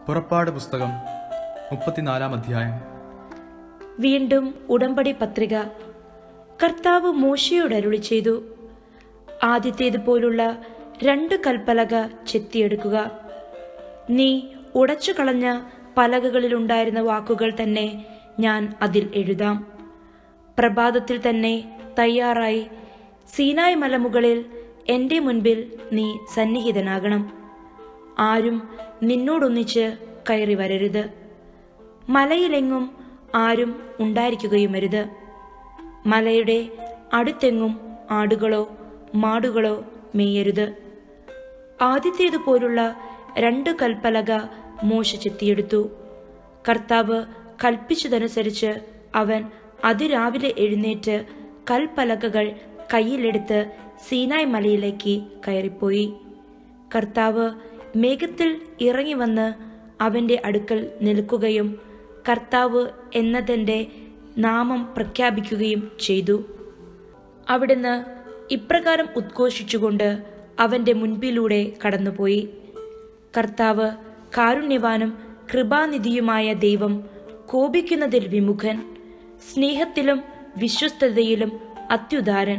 പുറപ്പാട് പുസ്തകം മുപ്പത്തിനാലാം അധ്യായം വീണ്ടും ഉടമ്പടി പത്രിക കർത്താവ് മോശയോട് അരുളി ചെയ്തു ആദ്യത്തേതുപോലുള്ള രണ്ട് കൽപ്പലക ചെത്തിയെടുക്കുക നീ ഉടച്ചു കളഞ്ഞ പലകകളിലുണ്ടായിരുന്ന വാക്കുകൾ തന്നെ ഞാൻ അതിൽ എഴുതാം പ്രഭാതത്തിൽ തന്നെ തയ്യാറായി സീനായ് മലമുകളിൽ എൻ്റെ മുൻപിൽ നീ സന്നിഹിതനാകണം ആരും നിന്നോടൊന്നിച്ച് കയറി വരരുത് മലയിലെങ്ങും ആരും ഉണ്ടായിരിക്കുകയുമരുത് മലയുടെ അടുത്തെങ്ങും ആടുകളോ മാടുകളോ മേയരുത് ആദ്യത്തേതുപോലുള്ള രണ്ട് കൽപ്പലക മോശ ചെത്തിയെടുത്തു കർത്താവ് കൽപ്പിച്ചതനുസരിച്ച് അവൻ അതിരാവിലെ എഴുന്നേറ്റ് കൽപ്പലകകൾ കയ്യിലെടുത്ത് സീനായ് മലയിലേക്ക് കയറിപ്പോയി കർത്താവ് മേഘത്തിൽ ഇറങ്ങി വന്ന് അവന്റെ അടുക്കൽ നിൽക്കുകയും കർത്താവ് എന്നതിൻ്റെ നാമം പ്രഖ്യാപിക്കുകയും ചെയ്തു അവിടുന്ന് ഇപ്രകാരം ഉദ്ഘോഷിച്ചുകൊണ്ട് അവന്റെ മുൻപിലൂടെ കടന്നുപോയി കർത്താവ് കാരുണ്യവാനും കൃപാനിധിയുമായ ദൈവം കോപിക്കുന്നതിൽ വിമുഖൻ സ്നേഹത്തിലും വിശ്വസ്തതയിലും അത്യുദാരൻ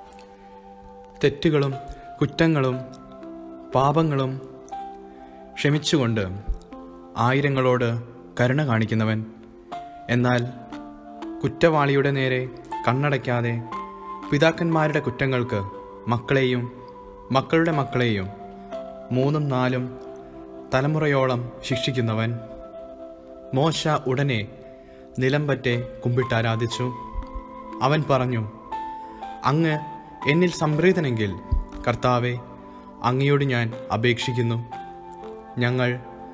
തെറ്റുകളും കുറ്റങ്ങളും പാപങ്ങളും ക്ഷമിച്ചുകൊണ്ട് ആയിരങ്ങളോട് കരുണ കാണിക്കുന്നവൻ എന്നാൽ കുറ്റവാളിയുടെ നേരെ കണ്ണടയ്ക്കാതെ പിതാക്കന്മാരുടെ കുറ്റങ്ങൾക്ക് മക്കളെയും മക്കളുടെ മക്കളെയും മൂന്നും നാലും തലമുറയോളം ശിക്ഷിക്കുന്നവൻ മോശ ഉടനെ നിലംപറ്റെ കുമ്പിട്ടാരാധിച്ചു അവൻ പറഞ്ഞു അങ്ങ് എന്നിൽ സംപ്രീതനെങ്കിൽ കർത്താവെ അങ്ങയോട് ഞാൻ അപേക്ഷിക്കുന്നു ഞങ്ങൾ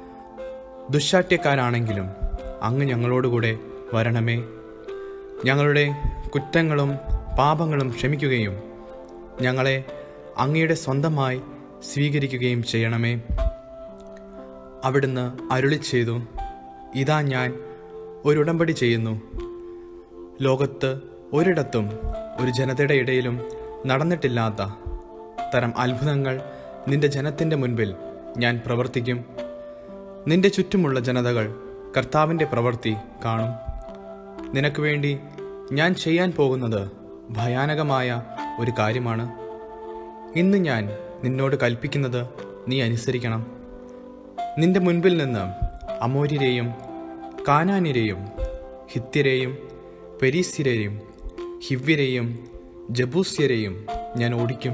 ദുശാഠ്യക്കാരാണെങ്കിലും അങ്ങ് ഞങ്ങളോടുകൂടെ വരണമേ ഞങ്ങളുടെ കുറ്റങ്ങളും പാപങ്ങളും ക്ഷമിക്കുകയും ഞങ്ങളെ അങ്ങയുടെ സ്വന്തമായി സ്വീകരിക്കുകയും ചെയ്യണമേ അവിടുന്ന് അരുളി ചെയ്തു ഇതാ ഞാൻ ഒരു ഉടമ്പടി ചെയ്യുന്നു ലോകത്ത് ഒരിടത്തും ഒരു ജനതയുടെ ഇടയിലും നടന്നിട്ടില്ലാത്ത തരം അത്ഭുതങ്ങൾ നിന്റെ ജനത്തിൻ്റെ മുൻപിൽ ഞാൻ പ്രവർത്തിക്കും നിന്റെ ചുറ്റുമുള്ള ജനതകൾ കർത്താവിൻ്റെ പ്രവൃത്തി കാണും നിനക്ക് വേണ്ടി ഞാൻ ചെയ്യാൻ പോകുന്നത് ഭയാനകമായ ഒരു കാര്യമാണ് ഇന്ന് ഞാൻ നിന്നോട് കൽപ്പിക്കുന്നത് നീ അനുസരിക്കണം നിന്റെ മുൻപിൽ നിന്ന് അമോര്യരെയും കാനാന്യരെയും ഹിത്യരെയും പെരീസ്യരെയും ഹിവ്യരെയും ജബൂസ്യരെയും ഞാൻ ഓടിക്കും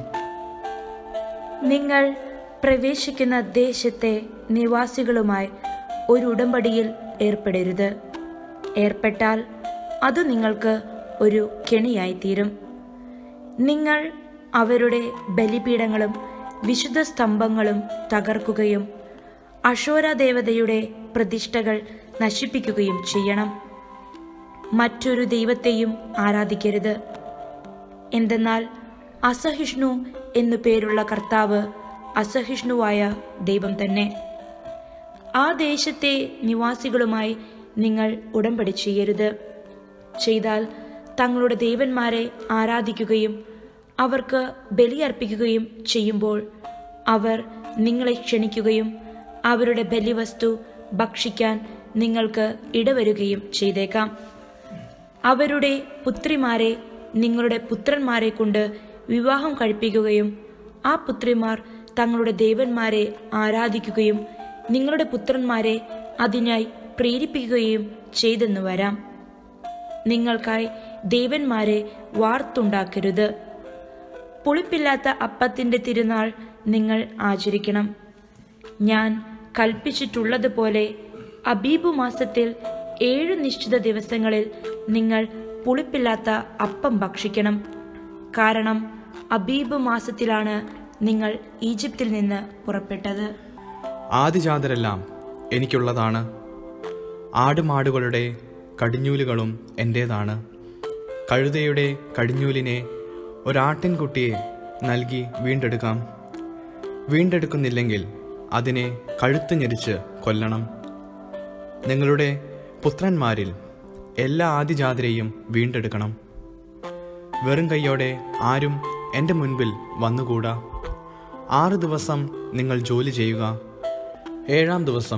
നിങ്ങൾ പ്രവേശിക്കുന്ന ദേശത്തെ നിവാസികളുമായി ഒരു ഉടമ്പടിയിൽ ഏർപ്പെടരുത് ഏർപ്പെട്ടാൽ അത് നിങ്ങൾക്ക് ഒരു കെണിയായി തീരും നിങ്ങൾ അവരുടെ ബലിപീഠങ്ങളും വിശുദ്ധ സ്തംഭങ്ങളും തകർക്കുകയും അശോര ദേവതയുടെ പ്രതിഷ്ഠകൾ നശിപ്പിക്കുകയും ചെയ്യണം മറ്റൊരു ദൈവത്തെയും ആരാധിക്കരുത് എന്തെന്നാൽ അസഹിഷ്ണു എന്നു പേരുള്ള കർത്താവ് അസഹിഷ്ണുവായ ദൈവം തന്നെ ആ ദേശത്തെ നിവാസികളുമായി നിങ്ങൾ ഉടമ്പടി ചെയ്യരുത് ചെയ്താൽ തങ്ങളുടെ ദേവന്മാരെ ആരാധിക്കുകയും അവർക്ക് ബലിയർപ്പിക്കുകയും ചെയ്യുമ്പോൾ അവർ നിങ്ങളെ ക്ഷണിക്കുകയും അവരുടെ ബലിവസ്തു ഭക്ഷിക്കാൻ നിങ്ങൾക്ക് ഇടവരുകയും ചെയ്തേക്കാം അവരുടെ പുത്രിമാരെ നിങ്ങളുടെ പുത്രന്മാരെ കൊണ്ട് വിവാഹം കഴിപ്പിക്കുകയും ആ പുത്രിമാർ തങ്ങളുടെ ദേവന്മാരെ ആരാധിക്കുകയും നിങ്ങളുടെ പുത്രന്മാരെ അതിനായി പ്രേരിപ്പിക്കുകയും ചെയ്തെന്ന് വരാം നിങ്ങൾക്കായി ദേവന്മാരെ വാർത്തുണ്ടാക്കരുത് പുളിപ്പില്ലാത്ത അപ്പത്തിന്റെ തിരുനാൾ നിങ്ങൾ ആചരിക്കണം ഞാൻ കൽപ്പിച്ചിട്ടുള്ളതുപോലെ അബീബു മാസത്തിൽ ഏഴ് നിശ്ചിത ദിവസങ്ങളിൽ നിങ്ങൾ പുളിപ്പില്ലാത്ത അപ്പം ഭക്ഷിക്കണം കാരണം അബീബ് മാസത്തിലാണ് നിങ്ങൾ ഈജിപ്തിൽ നിന്ന് പുറപ്പെട്ടത് ആദിജാതരെല്ലാം എനിക്കുള്ളതാണ് ആടുമാടുകളുടെ കടിഞ്ഞൂലുകളും എൻ്റേതാണ് കഴുതയുടെ കടിഞ്ഞൂലിനെ ഒരാട്ടിൻകുട്ടിയെ നൽകി വീണ്ടെടുക്കാം വീണ്ടെടുക്കുന്നില്ലെങ്കിൽ അതിനെ കഴുത്ത് ഞെരിച്ച് കൊല്ലണം നിങ്ങളുടെ പുത്രന്മാരിൽ എല്ലാ ആദിജാതരെയും വീണ്ടെടുക്കണം വെറും കൈയോടെ ആരും എൻ്റെ മുൻപിൽ വന്നുകൂടാ ആറ് ദിവസം നിങ്ങൾ ജോലി ചെയ്യുക ഏഴാം ദിവസം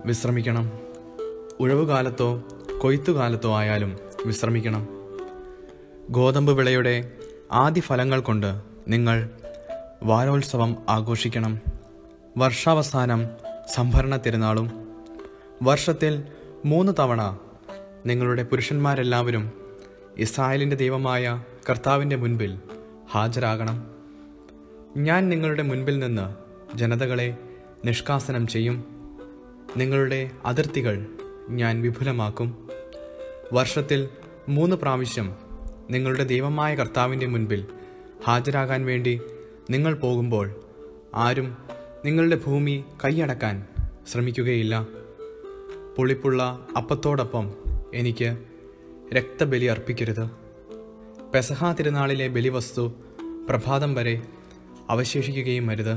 വിശ്രമിക്കണം ഉഴവുകാലത്തോ കൊയ്ത്തുകാലത്തോ ആയാലും വിശ്രമിക്കണം ഗോതമ്പ് വിളയുടെ ആദ്യ ഫലങ്ങൾ കൊണ്ട് നിങ്ങൾ വാരോത്സവം ആഘോഷിക്കണം വർഷാവസാനം സംഭരണ തിരുനാളും വർഷത്തിൽ മൂന്ന് തവണ നിങ്ങളുടെ പുരുഷന്മാരെല്ലാവരും ഇസ്രായേലിൻ്റെ ദൈവമായ കർത്താവിൻ്റെ മുൻപിൽ ഹാജരാകണം ഞാൻ നിങ്ങളുടെ മുൻപിൽ നിന്ന് ജനതകളെ നിഷ്കാസനം ചെയ്യും നിങ്ങളുടെ അതിർത്തികൾ ഞാൻ വിപുലമാക്കും വർഷത്തിൽ മൂന്ന് പ്രാവശ്യം നിങ്ങളുടെ ദൈവമായ കർത്താവിൻ്റെ മുൻപിൽ ഹാജരാകാൻ വേണ്ടി നിങ്ങൾ പോകുമ്പോൾ ആരും നിങ്ങളുടെ ഭൂമി കൈയടക്കാൻ ശ്രമിക്കുകയില്ല പുളിപ്പുള്ള അപ്പത്തോടൊപ്പം എനിക്ക് രക്തബലി അർപ്പിക്കരുത് പെസഹ തിരുനാളിലെ ബലിവസ്തു പ്രഭാതം വരെ അവശേഷിക്കുകയും അരുത്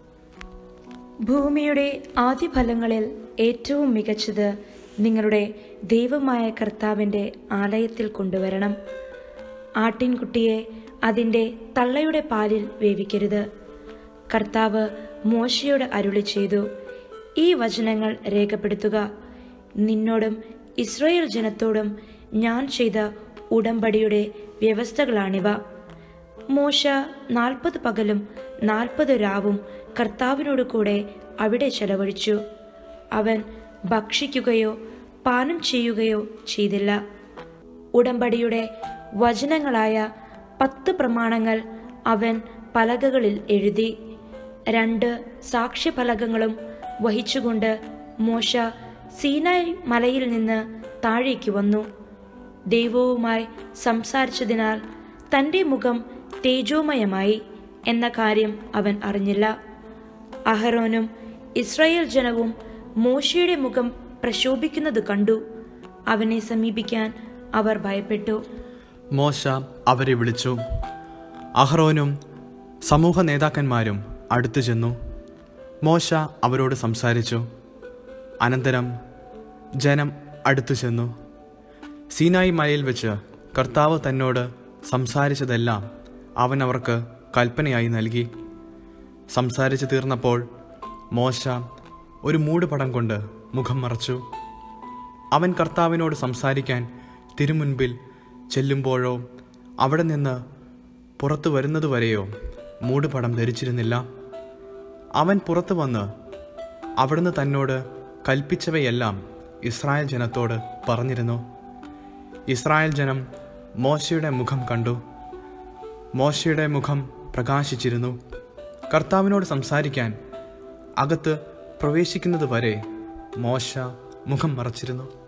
ഭൂമിയുടെ ആദ്യ ഫലങ്ങളിൽ ഏറ്റവും മികച്ചത് നിങ്ങളുടെ ദൈവമായ കർത്താവിൻ്റെ ആലയത്തിൽ കൊണ്ടുവരണം ആട്ടിൻകുട്ടിയെ അതിൻ്റെ തള്ളയുടെ പാലിൽ വേവിക്കരുത് കർത്താവ് മോശയോട് അരുളി ചെയ്തു ഈ വചനങ്ങൾ രേഖപ്പെടുത്തുക നിന്നോടും ഇസ്രായേൽ ജനത്തോടും ഞാൻ ചെയ്ത ഉടമ്പടിയുടെ വ്യവസ്ഥകളാണിവ മോശ നാൽപ്പത് പകലും നാൽപ്പത് രാവും കർത്താവിനോട് കൂടെ അവിടെ ചെലവഴിച്ചു അവൻ ഭക്ഷിക്കുകയോ പാനം ചെയ്യുകയോ ചെയ്തില്ല ഉടമ്പടിയുടെ വചനങ്ങളായ പത്ത് പ്രമാണങ്ങൾ അവൻ പലകകളിൽ എഴുതി രണ്ട് സാക്ഷ്യഫലകങ്ങളും വഹിച്ചുകൊണ്ട് മോശ സീനായ് മലയിൽ നിന്ന് താഴേക്ക് വന്നു ദൈവവുമായി സംസാരിച്ചതിനാൽ തൻ്റെ മുഖം തേജോമയമായി എന്ന കാര്യം അവൻ അറിഞ്ഞില്ല അഹറോനും ഇസ്രായേൽ ജനവും മോശയുടെ മുഖം പ്രശോഭിക്കുന്നത് കണ്ടു അവനെ സമീപിക്കാൻ അവർ ഭയപ്പെട്ടു മോശ അവരെ വിളിച്ചു അഹ്റോനും സമൂഹ നേതാക്കന്മാരും അടുത്തു ചെന്നു മോശ അവരോട് സംസാരിച്ചു അനന്തരം ജനം അടുത്തു ചെന്നു സീനായി മലയിൽ വെച്ച് കർത്താവ് തന്നോട് സംസാരിച്ചതെല്ലാം അവൻ അവർക്ക് കൽപ്പനയായി നൽകി സംസാരിച്ചു തീർന്നപ്പോൾ മോശ ഒരു മൂടുപടം കൊണ്ട് മുഖം മറച്ചു അവൻ കർത്താവിനോട് സംസാരിക്കാൻ തിരുമുൻപിൽ ചെല്ലുമ്പോഴോ അവിടെ നിന്ന് പുറത്തു വരുന്നതുവരെയോ മൂടുപടം ധരിച്ചിരുന്നില്ല അവൻ പുറത്തു വന്ന് അവിടുന്ന് തന്നോട് കൽപ്പിച്ചവയെല്ലാം ഇസ്രായേൽ ജനത്തോട് പറഞ്ഞിരുന്നു ഇസ്രായേൽ ജനം മോശയുടെ മുഖം കണ്ടു മോശയുടെ മുഖം പ്രകാശിച്ചിരുന്നു കർത്താവിനോട് സംസാരിക്കാൻ അകത്ത് പ്രവേശിക്കുന്നത് വരെ മോശ മുഖം മറച്ചിരുന്നു